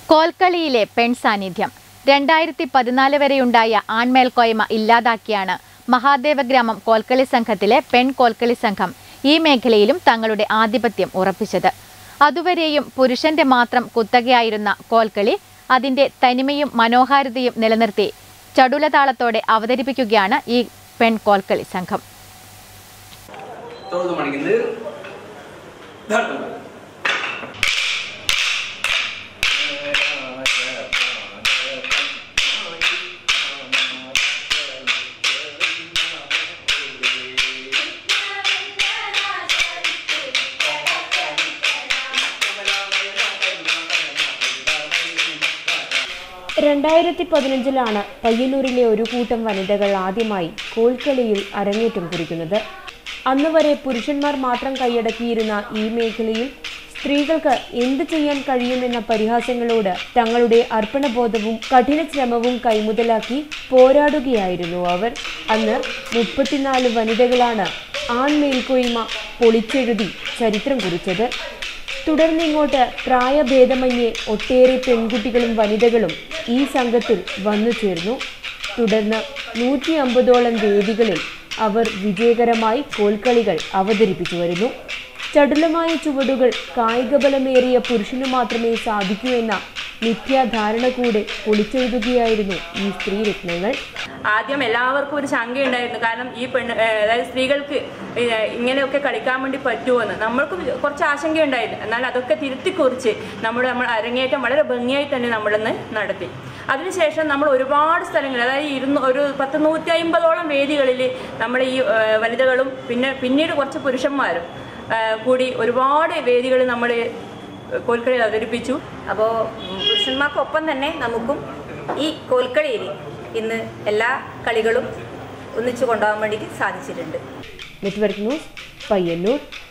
കോൽക്കളിയിലെ പെൺ സാന്നിധ്യം രണ്ടായിരത്തി പതിനാല് വരെയുണ്ടായ ആൺമേൽക്കോയ്മ ഇല്ലാതാക്കിയാണ് മഹാദേവഗ്രാമം കോൽക്കളി സംഘത്തിലെ പെൺ കോൽക്കളി സംഘം ഈ മേഖലയിലും തങ്ങളുടെ ആധിപത്യം ഉറപ്പിച്ചത് അതുവരെയും പുരുഷന്റെ മാത്രം കുത്തകയായിരുന്ന കോൽക്കളി അതിന്റെ തനിമയും മനോഹാരിതയും നിലനിർത്തി ചടുലതാളത്തോടെ അവതരിപ്പിക്കുകയാണ് ഈ പെൺ കോൽക്കളി സംഘം തൊഴുത് മണിക്കുന്നത് ധാട്ടും രണ്ടായിരത്തി പതിനഞ്ചിലാണ് പയ്യന്നൂരിലെ ഒരു കൂട്ടം വനിതകൾ ആദ്യമായി കോൽക്കളിയിൽ അരങ്ങേറ്റം കുറിക്കുന്നത് അന്ന് വരെ പുരുഷന്മാർ മാത്രം കൈയടക്കിയിരുന്ന ഈ മേഖലയിൽ സ്ത്രീകൾക്ക് എന്ത് ചെയ്യാൻ കഴിയുമെന്ന പരിഹാസങ്ങളോട് തങ്ങളുടെ അർപ്പണബോധവും കഠിന ശ്രമവും കൈമുതലാക്കി പോരാടുകയായിരുന്നു അവർ അന്ന് മുപ്പത്തിനാല് വനിതകളാണ് ആൺമേൽക്കൊയ്മ പൊളിച്ചെഴുതി ചരിത്രം കുറിച്ചത് തുടർന്ന് ഇങ്ങോട്ട് പ്രായഭേദമന്യേ ഒട്ടേറെ പെൺകുട്ടികളും വനിതകളും ഈ സംഘത്തിൽ വന്നു ചേർന്നു തുടർന്ന് നൂറ്റി അമ്പതോളം വേദികളിൽ അവർ വിജയകരമായി കോൽക്കളികൾ അവതരിപ്പിച്ചു വരുന്നു ചടുലമായ ചുവടുകൾ കായികബലമേറിയ പുരുഷനു മാത്രമേ സാധിക്കൂ എന്ന മിഥ്യാധാരണ കൂടെ പൊളിച്ചെഴുതുകയായിരുന്നു ഈ സ്ത്രീരത്നങ്ങൾ ആദ്യം എല്ലാവർക്കും ഒരു ശങ്കയുണ്ടായിരുന്നു കാരണം ഈ പെണ്ണ് ഏഹ് അതായത് സ്ത്രീകൾക്ക് ഏഹ് ഇങ്ങനെയൊക്കെ കളിക്കാൻ വേണ്ടി പറ്റുമോയെന്ന് നമ്മൾക്കും കുറച്ച് ആശങ്കയുണ്ടായിരുന്നു എന്നാൽ അതൊക്കെ തിരുത്തി കുറിച്ച് നമ്മുടെ നമ്മൾ അരങ്ങേറ്റം വളരെ ഭംഗിയായി തന്നെ നമ്മളിന്ന് നടത്തി അതിനുശേഷം നമ്മൾ ഒരുപാട് സ്ഥലങ്ങൾ അതായത് ഇരുന്ന് ഒരു പത്ത് നൂറ്റി അമ്പതോളം വേദികളിൽ നമ്മൾ ഈ ഏഹ് വനിതകളും പിന്നെ പിന്നീട് കുറച്ച് പുരുഷന്മാരും ഏഹ് കൂടി ഒരുപാട് വേദികൾ നമ്മൾ കോൽക്കളി അവതരിപ്പിച്ചു അപ്പോൾ പുരുഷന്മാർക്കൊപ്പം തന്നെ നമുക്കും ഈ കോൽക്കളിയിൽ ഇന്ന് എല്ലാ കളികളും ഒന്നിച്ചു കൊണ്ടുപോകാൻ വേണ്ടിയിട്ട് സാധിച്ചിട്ടുണ്ട് നെറ്റ്വർക്ക് ന്യൂസ് പയ്യന്നൂർ